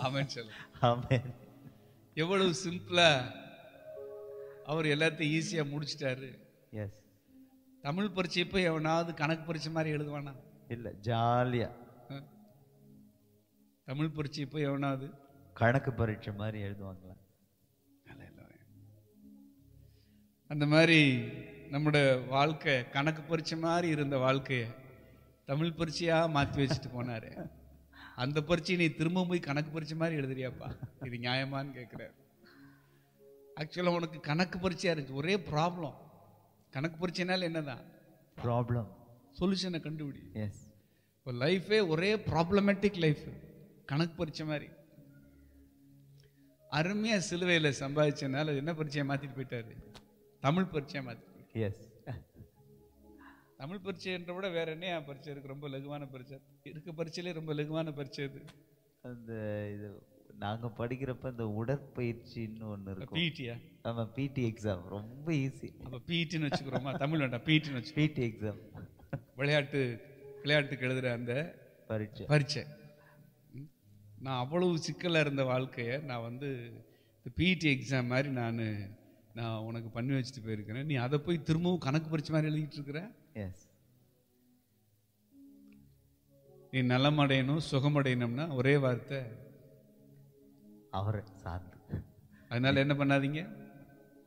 ஆமென் சொல்லுங்க ஆமென் எவ்வளவு சிம்பிளா அவர் எல்லாத்தையும் ஈஸியா முடிச்சிட்டாரு எஸ் தமிழ் பரீட்சை போய் எவனாவது கணக்கு பரீட்சை மாதிரி எழுதுவானா இல்ல ஜாலியா ஆ? தமிழ் பரீட்சை போய் எவனாவது கணக்கு பரீட்சை மாதிரி எழுதுவாங்களா அந்த மாதிரி நம்முடைய வாழ்க்கை கணக்கு பரீட்சை மாதிரி இருந்த வாழ்க்கைய தமிழ் பரீட்சையா மாத்தி வச்சுட்டு போனாரு அந்த பரீட்சை நீ திரும்ப போய் கணக்கு பரீட்சை மாதிரி எழுதுறியாப்பா இது நியாயமான்னு கேட்கிறாரு ஆக்சுவலா உனக்கு கணக்கு பரீட்சையா இருந்துச்சு ஒரே ப்ராப்ளம் கணக்கு பரீட்சைனால என்னதான் ப்ராப்ளம் சொல்யூஷனை கண்டுபிடி எஸ் இப்போ லைஃபே ஒரே ப்ராப்ளமேட்டிக் லைஃப் கணக்கு பரீட்சை மாதிரி அருமையா சிலுவையில சம்பாதிச்சனால என்ன பரீட்சையை மாத்திட்டு போயிட்டாரு தமிழ் பரீட்சையை மாத்தி எஸ் தமிழ் பரீட்சைன்ற விட வேற என்ன பரீட்சை இருக்கு ரொம்ப லகுவான பரீட்சை இருக்க பரீட்சையிலே ரொம்ப லகுவான பரீட்சை இது அந்த இது நாங்க படிக்கிறப்ப இந்த உடற்பயிற்சின்னு ஒண்ணு இருக்கும் பிஇடியா ஆமா பிடி எக்ஸாம் ரொம்ப ஈஸி அப்ப பிஇடின்னு வச்சுக்கிறோமா தமிழ் வேண்டாம் பிஇடின்னு வச்சு பிடி எக்ஸாம் விளையாட்டு விளையாட்டுக்கு எழுதுற அந்த பரீட்சை பரீட்சை ம். நான் அவ்வளவு சிக்கலா இருந்த வாழ்க்கைய நான் வந்து இந்த பிஇடி எக்ஸாம் மாதிரி நான் நான் உனக்கு பண்ணி வச்சுட்டு போயிருக்கிறேன் நீ அதை போய் திரும்பவும் கணக்கு பரீட்சை மாதிரி எழுதிட்டு இருக்கிற எஸ் நீ நலமடையணும் சுகமடையணும்னா ஒரே வார்த்தை அவரை சார்ந்து அதனால என்ன பண்ணாதீங்க